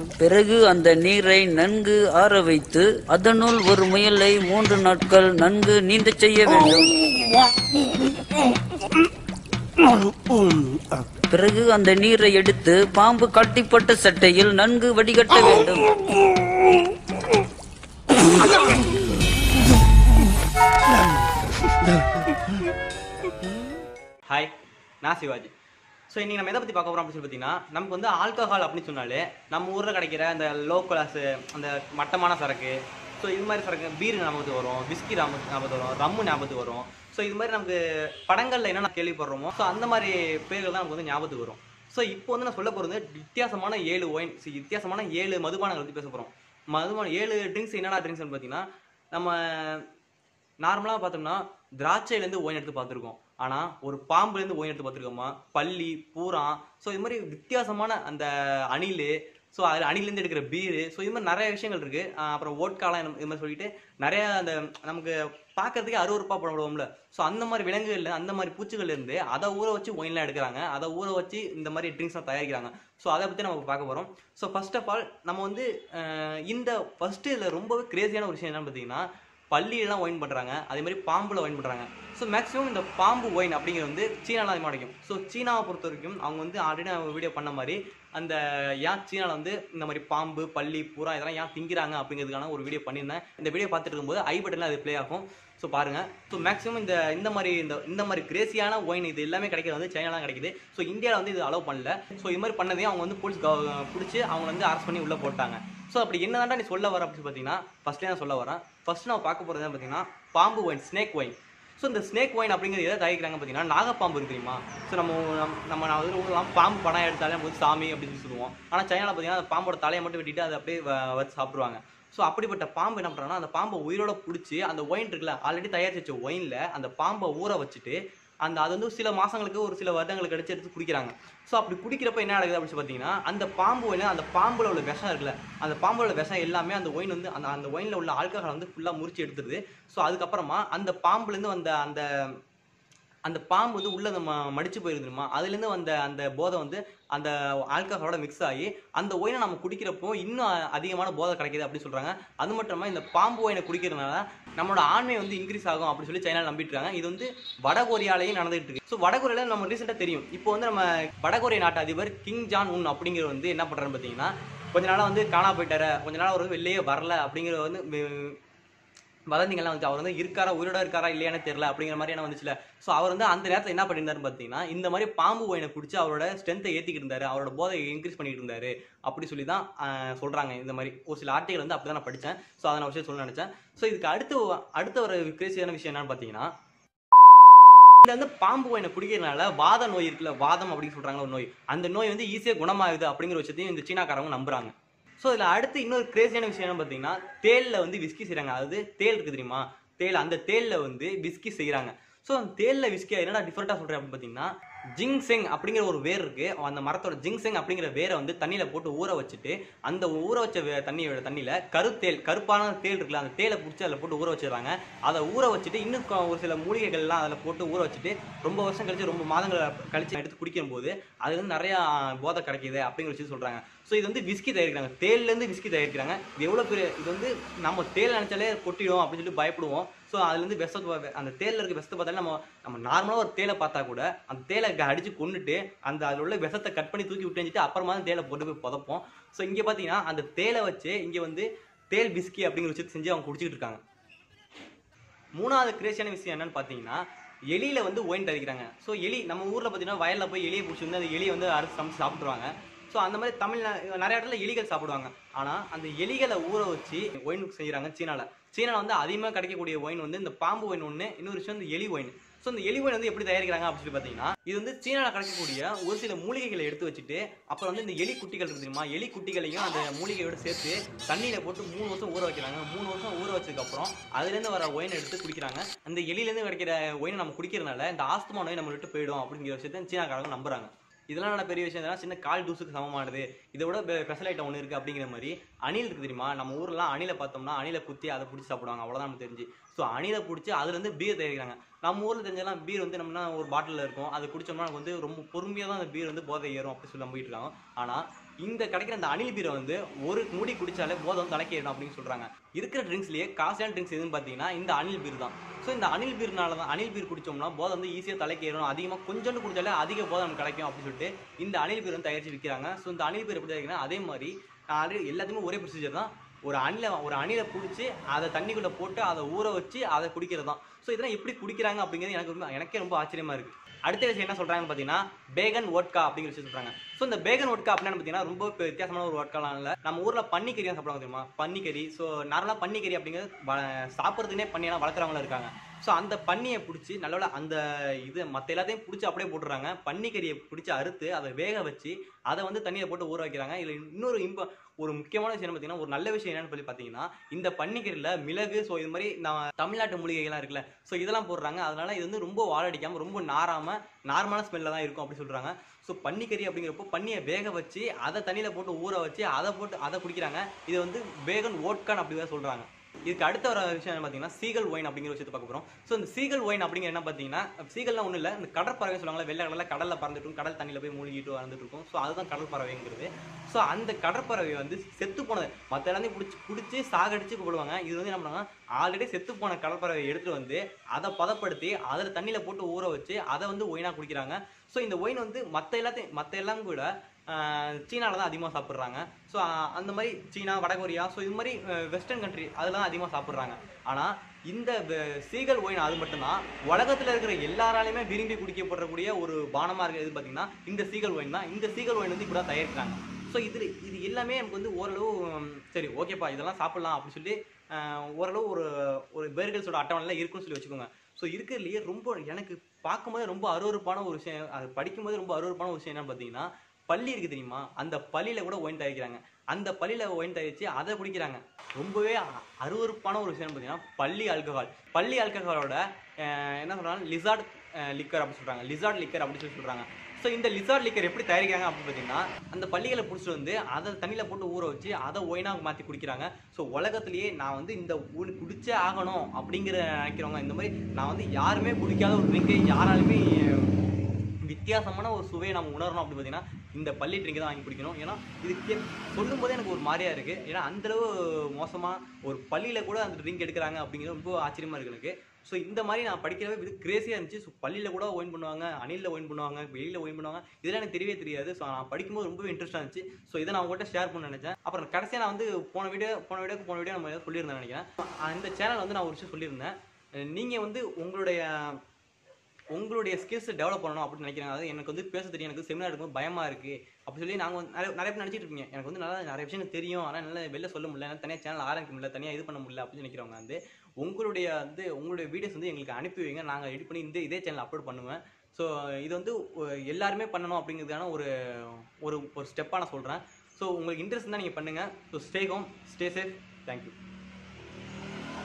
பிறகு அந்த நீரை நன்கு ஆற வைத்து அதனுள் ஒரு முயலை மூன்று நாட்கள் நன்கு நீந்தச் செய்ய வேண்டும் பிறகு அந்த நீரை எடுத்து பாம்பு கட்டிப்பட்ட சட்டையில் நன்கு வடிகட்ட வேண்டும் ஹாய் நான் சிவாஜி ஸோ இன்னைக்கு நம்ம எதை பற்றி பார்க்க போகிறோம் அப்படின்னு சொல்லி பார்த்தீங்கன்னா நமக்கு வந்து ஆல்கஹால் அப்படின்னு சொன்னாலே நம்ம ஊரில் கிடைக்கிற அந்த லோ கிளாஸ் அந்த மட்டமான சரக்கு ஸோ இது மாதிரி சரக்கு பீர் ஞாபகத்துக்கு வரும் விஸ்கி ஞாபகத்துக்கு ஞாபகத்துக்கு வரும் ரம்மு ஞாபகத்துக்கு வரும் ஸோ இது மாதிரி நமக்கு படங்களில் என்னென்ன கேள்விப்படுறோமோ ஸோ அந்த மாதிரி பேர்கள் தான் நமக்கு வந்து ஞாபகத்துக்கு வரும் ஸோ இப்போ வந்து நான் சொல்ல போகிறது வித்தியாசமான ஏழு ஒயின் வித்தியாசமான ஏழு மதுபானங்கள் பற்றி பேச போகிறோம் மதுபானம் ஏழு ட்ரிங்க்ஸ் என்னென்ன ட்ரிங்க்ஸ்னு பார்த்தீங்கன்னா நம்ம நார்மலாக பார்த்தோம்னா திராட்சையிலேருந்து ஓயின் எடுத்து பார்த்துருக்கோம் ஆனால் ஒரு பாம்புலேருந்து ஓயின் எடுத்து பார்த்துருக்கோமா பல்லி பூரா ஸோ இது மாதிரி வித்தியாசமான அந்த அணில் ஸோ அதில் அணிலேருந்து எடுக்கிற பீரு ஸோ இது மாதிரி நிறைய விஷயங்கள் இருக்குது அப்புறம் ஓட்காலாம் இது மாதிரி சொல்லிட்டு நிறைய அந்த நமக்கு பார்க்கறதுக்கே அருவறுப்பாக போடுவோம்ல ஸோ அந்த மாதிரி விலங்குகள்ல அந்த மாதிரி பூச்சிகள்ல இருந்து அதை ஊற வச்சு ஒயின்லாம் எடுக்கிறாங்க அதை ஊற வச்சு இந்த மாதிரி ட்ரிங்க்ஸ்லாம் தயாரிக்கிறாங்க ஸோ அதை பற்றி நம்ம பார்க்க போகிறோம் ஸோ ஃபர்ஸ்ட் ஆஃப் ஆல் நம்ம வந்து அஹ், இந்த ஃபஸ்ட்டு இதில் ரொம்பவே கிரேசியான ஒரு விஷயம் என்னன்னு பார்த்தீங்கன்னா பள்ளியெல்லாம் ஒயின் பண்ணுறாங்க அதே மாதிரி பாம்பில் ஒயின் பண்ணுறாங்க ஸோ மேக்ஸிமம் இந்த பாம்பு ஒயின் அப்படிங்கிறது வந்து சீனாவில் அதிகமாக கிடைக்கும் ஸோ சீனாவை பொறுத்த வரைக்கும் அவங்க வந்து ஆல்ரெடி நான் வீடியோ பண்ண மாதிரி அந்த ஏன் சீனாவில் வந்து இந்த மாதிரி பாம்பு பள்ளி புறா இதெல்லாம் ஏன் திங்கிறாங்க அப்படிங்கிறதுக்கான ஒரு வீடியோ பண்ணியிருந்தேன் இந்த வீடியோ பார்த்துட்டு இருக்கும்போது ஐ பட்டனில் அது ப்ளே ஆகும் ஸோ பாருங்கள் ஸோ மேக்ஸிமம் இந்த இந்த மாதிரி இந்த இந்த மாதிரி கிரேசியான ஒயின் இது எல்லாமே கிடைக்கிறது வந்து சைனாலாம் கிடைக்குது ஸோ இந்தியாவில் வந்து இது அலோவ் பண்ணல ஸோ இது மாதிரி பண்ணதையும் அவங்க வந்து போலீஸ் பிடிச்சி அவங்க வந்து அரெஸ்ட் பண்ணி உள்ளே போட்டாங்க ஸோ அப்படி என்னதான்டா நீ சொல்ல வர அப்படின்னு பார்த்தீங்கன்னா ஃபர்ஸ்ட்லேயே நான் சொல்ல வரேன் ஃபர்ஸ்ட் நான் பார்க்க போகிறது பார்த்தீங்கன்னா பாம்பு ஒயின் ஸ்னேக் ஒயின் ஸோ இந்த ஸ்னேக் ஒயின் அப்படிங்கிறது எதை தயாரிக்கிறாங்க பார்த்தீங்கன்னா நாகப்பாம்பு இருக்கு தெரியுமா ஸோ நம்ம நம்ம- நம்ம நான் வந்து ஊர்லாம் பாம்பு படம் எடுத்தாலே நம்ம வந்து சாமி அப்படின்னு சொல்லி சொல்லுவோம் ஆனால் சைனாவில் பார்த்தீங்கன்னா அந்த பாம்போட தலையை மட்டும் வெட்டிட்டு அதை அப்படியே வ- வச்சு சாப்பிடுவாங்க ஸோ அப்படிப்பட்ட பாம்பு என்ன பண்ணுறாங்கன்னா அந்த பாம்பை உயிரோட பிடிச்சி அந்த ஒயின் இருக்குல்ல ஆல்ரெடி தயாரிச்சு வச்ச ஒயினில் அந்த பாம்பை ஊற வச்சுட்டு அந்த அது வந்து சில மாசங்களுக்கு ஒரு சில வருடங்களுக்கு கழிச்சு எடுத்து குடிக்கிறாங்க ஸோ அப்படி குடிக்கிறப்ப என்ன நடக்குது அப்படின்னு சொல்லி பார்த்தீங்கன்னா அந்த பாம்பு ஒயின் அந்த பாம்புல உள்ள விஷம் இருக்குல்ல அந்த பாம்போட உள்ள விஷம் எல்லாமே அந்த ஒயின் வந்து அந்த அந்த ஒயினில் உள்ள ஆல்கஹால் வந்து ஃபுல்லாக முறிச்சு எடுத்துருது ஸோ அதுக்கப்புறமா அந்த பாம்புலேருந்து வந்த அந்த அந்த பாம்பு வந்து உள்ள நம்ம மடிச்சு போயிருந்துமா அதுலேருந்து வந்த அந்த போதை வந்து அந்த ஆல்கஹாலோட மிக்ஸ் ஆகி அந்த ஒயினை நம்ம குடிக்கிறப்போ இன்னும் அ- அதிகமான போதை கிடைக்குது அப்படி சொல்றாங்க அது மட்டும் இல்லாமல் இந்த பாம்பு ஒயினை குடிக்கிறதுனால நம்மளோட ஆண்மை வந்து இன்க்ரீஸ் ஆகும் அப்படி சொல்லி சைனா நம்பிட்டு இருக்காங்க இது வந்து வட கொரியாலையும் நடந்துட்டு இருக்கு ஸோ வட கொரியால நம்ம ரீசெண்டாக தெரியும் இப்போ வந்து நம்ம வடகொரிய நாட்டு அதிபர் கிங் ஜான் உன் அப்படிங்கிறவர் வந்து என்ன பண்றாருன்னு பார்த்தீங்கன்னா கொஞ்ச நாளா வந்து காணா போயிட்டாரு கொஞ்ச நாள் அவர் வந்து வெளியே வரல அப்படிங்கிற வந்து ம், வதந்திங்கெல்லாம் வந்து அவர் வந்து இருக்காரா உயிரோட இருக்காரா இல்லையானே தெரியல அப்படிங்கிற மாதிரி என்ன வந்துச்சுல ஸோ அவர் வந்து அந்த நேரத்தில் என்ன பண்ணியிருந்தாருன்னு பார்த்தீங்கன்னா இந்த மாதிரி பாம்பு ஒயினை குடிச்சு அவரோட ஸ்ட்ரென்த்தை ஏற்றிக்கிட்டு இருந்தாரு அவரோட போதையை இன்க்ரீஸ் பண்ணிட்டு இருந்தாரு அப்படி சொல்லி தான் ஆஹ், சொல்றாங்க இந்த மாதிரி ஒரு சில ஆர்டிகல் வந்து அப்படி தான் நான் படித்தேன் ஸோ அதை நான் விஷயம் சொல்ல நினச்சேன் ஸோ இதுக்கு அடுத்து அடுத்த ஒரு கிரேசியான விஷயம் என்னன்னு பார்த்தீங்கன்னா இதுல வந்து பாம்பு ஒயினை குடிக்கிறதுனால வாத நோய் இருக்குல்ல வாதம் அப்படின்னு சொல்றாங்க ஒரு நோய் அந்த நோய் வந்து ஈஸியாக குணமாகுது அப்படிங்கிற விஷயத்தையும் இந்த சீனாக்காரங்க நம்புறாங்க ஸோ இதில் அடுத்து இன்னொரு கிரேசியான விஷயம் என்ன பார்த்தீங்கன்னா தேலில் வந்து விஸ்கி செய்கிறாங்க அதாவது தேல் இருக்கு தெரியுமா தேல் அந்த தேலில் வந்து விஸ்கி செய்கிறாங்க ஸோ அந்த தேலில் விஸ்கி என்னடா டிஃப்ரெண்ட்டாக சொல்கிறேன் அப்படின்னு பார்த்தீங்கன்னா ஜிங்செங் அப்படிங்கிற ஒரு வேர் இருக்கு அந்த மரத்தோட ஜிங்செங் அப்படிங்கிற வேரை வந்து தண்ணியில் போட்டு ஊற வச்சுட்டு அந்த ஊற வச்ச வே- தண்ணியோட தண்ணியில் கருத்தேல் கருப்பான தேல் இருக்குல்ல அந்த தேலை பிடிச்சி அதில் போட்டு ஊற வச்சிடுறாங்க அதை ஊற வச்சுட்டு இன்னும் கொ- ஒரு சில மூலிகைகள்லாம் அதில் போட்டு ஊற வச்சுட்டு ரொம்ப வருஷம் கழிச்சு ரொம்ப மாதங்கள் கழிச்சு எடுத்து குடிக்கும் போது அதுல இருந்து நிறைய போதை கிடைக்குது அப்படிங்கிற விஷயம் சொல்றாங்க ஸோ இது வந்து விஸ்கி தயாரிக்கிறாங்க தேல்லேருந்து விஸ்கி தயாரிக்கிறாங்க இது எவ்வளோ பெரிய இது வந்து நம்ம தேல் நினைச்சாலே கொட்டிடும் அப்படின்னு சொல்லி பயப்படுவோம் ஸோ அதுலேருந்து விஷத்தை அந்த தேலில் இருக்க விஷத்தை பார்த்தாலே நம்ம நம்ம நார்மலாக ஒரு தேலை பார்த்தா கூட அந்த தேலை க- அடிச்சு கொன்னுட்டு அந்த அதில் உள்ள விஷத்தை கட் பண்ணி தூக்கி விட்டு வச்சுட்டு அப்புறமா தான் தேலை போட்டு போய் புதைப்போம் ஸோ இங்கே பார்த்தீங்கன்னா அந்த தேலை வச்சு இங்கே வந்து தேல் பிஸ்கி அப்படிங்கிற விஷயத்தை செஞ்சு அவங்க குடிச்சிட்டு இருக்காங்க மூணாவது கிரேசியான விஷயம் என்னன்னு பார்த்தீங்கன்னா எலியில வந்து ஒயின் தயாரிக்கிறாங்க ஸோ எலி நம்ம ஊரில் பார்த்தீங்கன்னா வயலில் போய் எலியை பிடிச்சி வந்து அந்த எலியை வந்து அரைச்சு சமைச்சு சாப்பிடுவாங்க ஸோ அந்த மாதிரி தமிழ் நிறைய இடத்துல எலிகள் சாப்பிடுவாங்க ஆனால் அந்த எலிகளை ஊற வச்சு ஒயின் செய்கிறாங்க சீனால சீனால வந்து அதிகமாக கிடைக்கக்கூடிய ஒயின் வந்து இந்த பாம்பு ஒயின் ஒன்று இன்னொரு விஷயம் வந்து எலி ஒயின் ஸோ இந்த எலி ஒயின் வந்து எப்படி தயாரிக்கிறாங்க அப்படின்னு சொல்லி பார்த்தீங்கன்னா இது வந்து சீனால கிடைக்கக்கூடிய ஒரு சில மூலிகைகளை எடுத்து வச்சுட்டு அப்புறம் வந்து இந்த எலி குட்டிகள் இருக்கு தெரியுமா எலி குட்டிகளையும் அந்த மூலிகையோட சேர்த்து தண்ணியில போட்டு மூணு வருஷம் ஊற வைக்கிறாங்க மூணு வருஷம் ஊற வச்சதுக்கு அப்புறம் அதுலேருந்து வர ஒயின் எடுத்து குடிக்கிறாங்க அந்த எலியிலேருந்து கிடைக்கிற ஒயினை நம்ம குடிக்கிறதுனால இந்த ஆஸ்துமா நோய் நம்ம விட்டு போயிடும் அப்படிங்கிற விஷயத்த சீனாக்காரங்க நம்புறாங்க இதெல்லாம் நான் பெரிய விஷயம் இதெல்லாம் சின்ன கால் தூசுக்கு சமமானது இதை விட ஸ்பெஷல் ஐட்டம் ஒன்று இருக்குது அப்படிங்கிற மாதிரி அணில் இருக்கு தெரியுமா நம்ம ஊர்லாம் அணிலை பார்த்தோம்னா அணிலை குத்தி அதை பிடிச்சி சாப்பிடுவாங்க அவ்வளோதான் நமக்கு தெரிஞ்சு ஸோ அணிலை பிடிச்சி அதுலேருந்து பீர் தயாரிக்கிறாங்க நம்ம ஊரில் தெரிஞ்செல்லாம் பீர் வந்து நம்மனா ஒரு பாட்டிலில் இருக்கும் அது குடிச்சோம்னா நமக்கு வந்து ரொம்ப பொறுமையாக தான் அந்த பீர் வந்து போதை ஏறும் அப்படி சொல்லி நம்பிட்டு இருக்காங்க ஆனால் இந்த கிடைக்கிற அந்த அணில் பீரை வந்து ஒரு முடி குடிச்சாலே போதை வந்து தலைக்கேறணும் அப்படின்னு சொல்றாங்க இருக்கிற ட்ரிங்க்ஸ்லயே காஸ்ட்லியான ட்ரிங்க்ஸ் எதுன்னு பார்த்தீங்கன்னா இந்த அணில் பீர் தான் ஸோ இந்த அணில் பீர்னால தான் அணில் பீர் குடிச்சோம்னா போதை வந்து ஈஸியாக தலைக்கேறும் அதிகமாக கொஞ்சோண்டு குடிச்சாலே அதிக போதை நமக்கு கிடைக்கும் அப்படின்னு சொல்லிட்டு இந்த அணில் பீர் வந்து தயாரிச்சு விற்கிறாங்க ஸோ இந்த அணில் பீர் எப்படி தயாரிக்கிறா அதே மாதிரி ஆல்ரெடி எல்லாத்தையுமே ஒரே ப்ரொசீஜர் தான் ஒரு அணில ஒரு அணிலை பிடிச்சி அதை தண்ணிக்குள்ளே போட்டு அதை ஊற வச்சு அதை குடிக்கிறது தான் ஸோ இதெல்லாம் எப்படி குடிக்கிறாங்க அப்படிங்கிறது எனக்கு ரொம்ப எனக்கே ரொம்ப ஆச்சரியமா இருக்கு அடுத்த விஷயம் என்ன சொல்றாங்கன்னு பார்த்தீங்கன்னா பேகன் ஓட்கா அப்படிங்கிற விஷயம் சொல்றாங்க ஸோ இந்த பேகன் ஓட்கா அப்படின்னு பார்த்தீங்கன்னா ரொம்ப பெ- வித்தியாசமான ஒரு ஓட்காலாம் இல்லை நம்ம ஊர்ல பன்னிக்கறி தான் சாப்பிடுவாங்க தெரியுமா பன்னிக்கறி ஸோ நார்மலாக பன்னிக்கறி அப்படிங்கிறது வ- சாப்பிட்றதுனே பண்ணியெல்லாம் வளர்க்குறவங்களும் இருக்காங்க ஸோ அந்த பன்னியை பிடிச்சி நல்ல அந்த இது மற்ற எல்லாத்தையும் பிடிச்சி அப்படியே போட்டுறாங்க பன்னிக்கறியை பிடிச்சி அறுத்து அதை வேக வச்சு அதை வந்து தண்ணியில் போட்டு ஊற வைக்கிறாங்க இதில் இன்னொரு இம்ப ஒரு முக்கியமான விஷயம் என்ன பார்த்தீங்கன்னா ஒரு நல்ல விஷயம் என்னன்னு சொல்லி பார்த்தீங்கன்னா இந்த பன்னிக்கறியில் மிளகு ஸோ இது மாதிரி நம்ம தமிழ்நாட்டு மூலிகைகள்லாம் இருக்குல்ல ஸோ இதெல்லாம் போடுறாங்க அதனால இது வந்து ரொம்ப வாழடிக்காமல் ரொம்ப நாராம நார்மலான ஸ்மெல்ல தான் இருக்கும் அப்படி சொல்றாங்க ஸோ பன்னிக்கறி அப்படிங்கிறப்போ பன்னியை வேக வச்சு அதை தண்ணியில் போட்டு ஊற வச்சு அதை போட்டு அதை குடிக்கிறாங்க இது வந்து வேகன் ஓட்கான் அப்படி தான் சொல்றாங்க இதுக்கு அடுத்த வர விஷயம் என்ன பார்த்தீங்கன்னா சீகல் ஒயின் அப்படிங்கிற விஷயத்தை பார்க்க போகிறோம் ஸோ இந்த சீகல் ஒயின் அப்படிங்கிற என்ன பார்த்தீங்கன்னா சீகல்லாம் ஒன்றும் இல்லை இந்த கடற்பறவை சொல்லுவாங்களா வெள்ளை கடலில் கடலில் பறந்துட்டு இருக்கும் கடல் தண்ணியில் போய் மூழ்கிட்டு வந்துட்டு இருக்கும் ஸோ அதுதான் கடல் பறவைங்கிறது ஸோ அந்த கடற்பறவை வந்து செத்து போனது மற்ற எல்லாத்தையும் பிடிச்சி பிடிச்சி சாகடிச்சு கூப்பிடுவாங்க இது வந்து என்ன பண்ணுவாங்க ஆல்ரெடி செத்து போன கடற்பறவை எடுத்துட்டு வந்து அதை பதப்படுத்தி அதில் தண்ணியில் போட்டு ஊற வச்சு அதை வந்து ஒயினாக குடிக்கிறாங்க ஸோ இந்த ஒயின் வந்து மற்ற எல்லாத்தையும் மற்ற எல்லாம் கூட சீனாவில் தான் அதிகமாக சாப்பிட்றாங்க ஸோ அந்த மாதிரி சீனா வடகொரியா ஸோ இது மாதிரி வெஸ்டர்ன் கண்ட்ரி அதெல்லாம் அதிகமாக சாப்பிட்றாங்க ஆனால் இந்த வெ- சீகல் ஒயின் அது மட்டும்தான் உலகத்தில் இருக்கிற எல்லாராலையுமே விரும்பி குடிக்கப்படக்கூடிய ஒரு பானமாக இருக்கிறது பார்த்தீங்கன்னா இந்த சீகல் ஒயின் தான் இந்த சீகல் ஒயின் வந்து இப்போ தான் தயாரிக்கிறாங்க ஸோ இது இது எல்லாமே நமக்கு வந்து ஓரளவு உம், சரி ஓகேப்பா இதெல்லாம் சாப்பிடலாம் அப்படின்னு சொல்லி ஆஹ், ஓரளவு ஒரு ஒரு பேர்கள்ஸோட அட்டவணைலாம் இருக்குன்னு சொல்லி வச்சுக்கோங்க ஸோ இருக்கிறதுலையே ரொம்ப எனக்கு பார்க்கும்போது ரொம்ப அருவருப்பான ஒரு விஷயம் அது படிக்கும்போது ரொம்ப அருவருப்பான ஒரு விஷயம் என்னன்னு பார்த்தீங்கன்னா பள்ளி இருக்கு தெரியுமா அந்த பள்ளியில கூட ஒயின் தயாரிக்கிறாங்க அந்த பள்ளியில ஒயின் தயாரிச்சு அதை குடிக்கிறாங்க ரொம்பவே அ- அருவருப்பான ஒரு விஷயம் பார்த்தீங்கன்னா பள்ளி ஆல்கஹால் பள்ளி ஆல்கஹாலோட என்ன சொல்றாங்க லிசார்ட் லிக்கர் அப்படி சொல்றாங்க லிசார்ட் லிக்கர் அப்படி சொல்லி சொல்றாங்க ஸோ இந்த லிசார்ட் லிக்கர் எப்படி தயாரிக்கிறாங்க அப்படின்னு பார்த்தீங்கன்னா அந்த பள்ளிகளை பிடிச்சிட்டு வந்து அதை தண்ணியில் போட்டு ஊற வச்சு அதை ஒயினாக மாற்றி குடிக்கிறாங்க ஸோ உலகத்திலேயே நான் வந்து இந்த ஊ- குடிச்சே ஆகணும் அப்படிங்கிற நினைக்கிறவங்க இந்த மாதிரி நான் வந்து யாருமே குடிக்காத ஒரு ட்ரிங்கை யாராலுமே வித்தியாசமான ஒரு சுவையை நம்ம உணரணும் அப்படின்னு பார்த்தீங்கன்னா இந்த பள்ளி ட்ரிங்கை தான் வாங்கி குடிக்கணும் ஏன்னா இது கே சொல்லும் போதே எனக்கு ஒரு மாதிரியா இருக்கு ஏன்னா அந்த அளவு மோசமா ஒரு பள்ளியில கூட அந்த ட்ரிங்க் எடுக்கிறாங்க அப்படிங்கிறது ரொம்ப ஆச்சரியமா இருக்கு எனக்கு ஸோ இந்த மாதிரி நான் படிக்கிறவே இது கிரேசியாக இருந்துச்சு ஸோ பள்ளியில் கூட ஒயின் பண்ணுவாங்க அணிலில் ஒயின் பண்ணுவாங்க வெளியில் ஒயின் பண்ணுவாங்க இதெல்லாம் எனக்கு தெரியவே தெரியாது ஸோ நான் படிக்கும்போது ரொம்பவே இன்ட்ரெஸ்டாக இருந்துச்சு ஸோ இதை நான் உங்கள்கிட்ட ஷேர் பண்ண நினைச்சேன் அப்புறம் கடைசியாக நான் வந்து போன வீடியோ போன வீடியோக்கு போன வீடியோ நம்ம ஏதாவது சொல்லியிருந்தேன் நினைக்கிறேன் அந்த சேனல் வந்து நான் ஒரு விஷயம் சொல்லியிருந்தேன் நீங்கள் வந்து உங்களுடைய உங்களுடைய ஸ்கில்ஸ் டெவலப் பண்ணணும் அப்படின்னு நினைக்கிறாங்க அதாவது எனக்கு வந்து பேச தெரியும் எனக்கு செமினார் எடுக்கும்போது பயமா இருக்கு அப்படி சொல்லி நாங்கள் வந்து நிறைய நிறைய பேர் நினைச்சிட்டு இருக்கீங்க எனக்கு வந்து நல்லா நிறைய விஷயம் தெரியும் ஆனால் நல்லா வெளில சொல்ல முடியல என்னால் தனியாக சேனல் ஆரம்பிக்க முடியல தனியாக இது பண்ண முடியல அப்படின்னு நினைக்கிறவங்க வந்து உங்களுடைய வந்து உங்களுடைய வீடியோஸ் வந்து எங்களுக்கு அனுப்பி வைங்க நாங்கள் எடிட் பண்ணி இந்த இதே சேனல் அப்லோட் பண்ணுவேன் ஸோ இது வந்து ஒ- எல்லாருமே பண்ணணும் அப்படிங்கிறதுக்கான ஒரு ஒரு ஒரு ஸ்டெப்பாக நான் சொல்கிறேன் ஸோ உங்களுக்கு இன்ட்ரெஸ்ட் தான் நீங்கள் பண்ணுங்கள் so stay home stay safe thank you